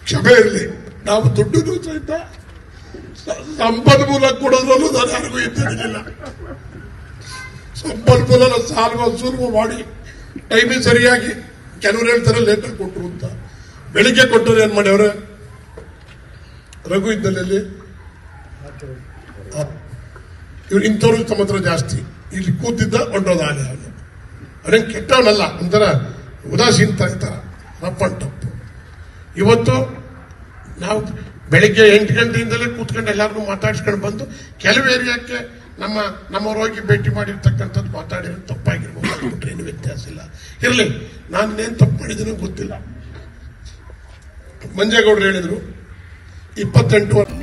ಕ್ಷಮೆ ಇರಲಿ ನಾವು ದುಡ್ಡು ಸಹಿತ ಸ- ಸಂಪನ್ಮೂಲ ಕೊಡೋದ್ರಲ್ಲೂ ನಾನು ಯಾರಿಗೂ ಇದ್ದಿರಲಿಲ್ಲ ಸಂಪನ್ಮೂಲ ಸಾಲ್ವ ಸುಲ್ವ ಮಾಡಿ ಟೈಮಿಗೆ ಸರಿಯಾಗಿ ಕೆಲವರು ಹೇಳ್ತಾರೆ ಲೇಟಾಗಿ ಕೊಟ್ಟರು ಅಂತ ಬೆಳಿಗ್ಗೆ ಕೊಟ್ಟರು ಏನ್ ಮಾಡ್ಯವ್ರೆ ರಘು ಇದ್ದಲ್ಲಿ ಇವ್ರು ಇಂಥವ್ರು ತಮ್ಮ ಹತ್ರ ಜಾಸ್ತಿ ಇಲ್ಲಿ ಕೂತಿದ್ದ ಹೊಂಟೋದ ಆಲೆ ಅವನು ಅವನೇನ್ ಕೆಟ್ಟವನಲ್ಲ ಒಂಥರ ಉದಾಸೀನತ ಇರ್ತಾರ ರಫ್ ಅಂಡ್ ಟಪ್ ಇವತ್ತು ನಾವು ಬೆಳಿಗ್ಗೆ ಎಂಟು ಗಂಟೆಯಿಂದಲೇ ಕೂತ್ಕೊಂಡು ಎಲ್ಲಾರನ್ನೂ ಮಾತಾಡ್ಸ್ಕೊಂಡು ಬಂದು ಕೆಲವು ಏರಿಯಾಕ್ಕೆ ನಮ್ಮ ನಮ್ಮವ್ರು ಹೋಗಿ ಭೇಟಿ ಮಾಡಿರ್ತಕ್ಕಂಥದ್ದು ಮಾತಾಡಿರೋದು ತಪ್ಪಾಗಿರ್ಬೋದು ಅಂದ್ಬಿಟ್ರೆ ಏನು ವ್ಯತ್ಯಾಸ ಇಲ್ಲ ಇರಲಿ ನಾನು ಇನ್ನೇನು ತಪ್ಪು ಮಾಡಿದ್ದೀನೋ ಗೊತ್ತಿಲ್ಲ ಮಂಜೇಗೌಡರು ಹೇಳಿದ್ರು ಇಪ್ಪತ್ತೆಂಟು ವರ್ಷ